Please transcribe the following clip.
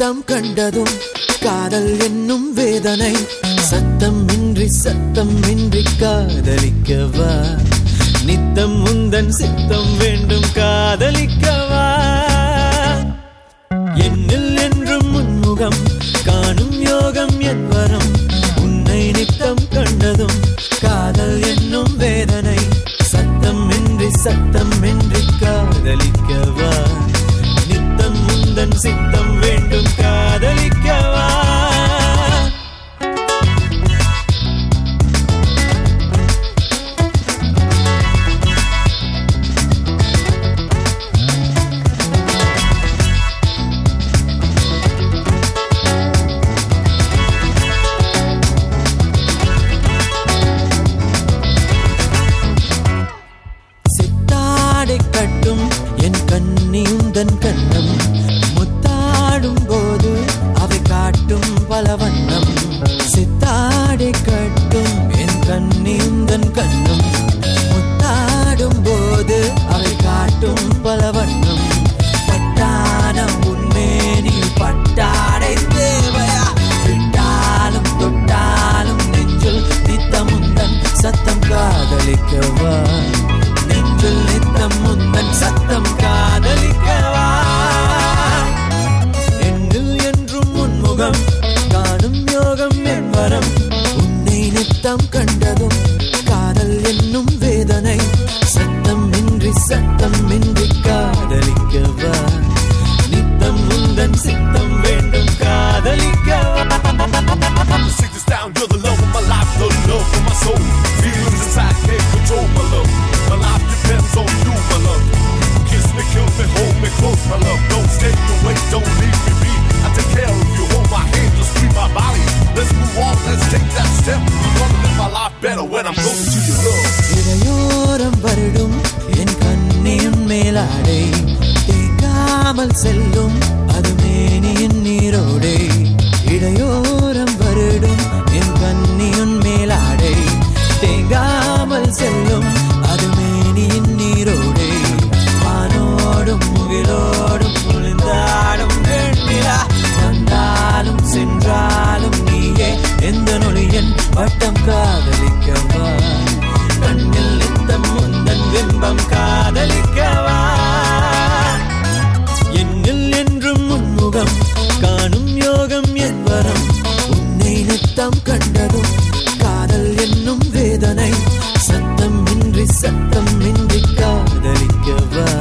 நித்தம் கண்டதும் காதல் என்னும் வேதனை சத்தம் இன்றி சத்தம் இன்றி காதலிக்கவா நித்தம் முந்தன் சித்தம் வேண்டும் காதலிக்கவா என்னில் என்றும் முன்முகம் காணும் யோகம் என் வரம் உன்னை நித்தம் கண்டதும் காதல் என்னும் வேதனை சத்தம் இன்றி சத்தம் இன்றி காதலிக்கவா நித்தம் முந்தன் சித்தம் வேண்டும் காதலிக்கவா சித்தாடை கட்டும் என் கண்ணியுந்தன் கண்ணம் முத்தாடும் போது அவை காட்டும் பல வண்ணம் சித்தாடை கட்டும் என் கண்ணியுந்தன் கண்ணம் முத்தாடும் போது அவை காட்டும் பல வண்ணம் பட்டான உன்மேனில் பட்டாடை தேவையா விட்டாலும் தொட்டாலும் நெஞ்சில் நித்தமுந்தன் சத்தம் காதலிக்கவா நெஞ்சில் நித்தம் முந்தன் சத்தம் காதலிக்கவா எண்ணில் என்றும் உன்முகம் காணும் யோகம் என் வரம் உன்னை நித்தம் கண்டதும் காதல் என்னும் வேதனை சத்தம் இன்றி சத்தம் இன்றி காதலிக்கவா நித்தம் முந்தன் சித்தம் வேண்டும் காதலிக்கவா I'ma shake this down, you're the love of my life, the love of my soul. Feelings inside can't control my love. My life depends on you, my love. Kiss me, kill me, hold me close, my love. Don't stay away, don't leave me be. I take care of you, hold my hand, just free my body. Let's move on, let's take that step. I'm gonna live my life better when I'm closer to your love. இடையோரம் வருடும் என் கண்ணியின் மேலாடை தேங்காமல் செல்லும் அது மேனியின் நீரோடை இடையோரம் வருடும் என் கண்ணியின் மேலாடை தேங்காமல் செல்லும் அது மேனியின் நீரோடை வானோடும் முகிலோடும் குளிர்ந்தாடும் வெண்ணிலா வந்தாலும் சென்றாலும் நீயே எந்த நொழியன் வட்டம் காதலிக்கவா கண்ணில் நித்தம் முந்தன் பிம்பம் காதலிக்கவா என்னில் என்றும் முன்முகம் காணும் யோகம் என் வரம் உன்னை நித்தம் கண்டதும் காதல் என்னும் வேதனை சத்தம் இன்றி சத்தம் இன்றி காதலிக்கவா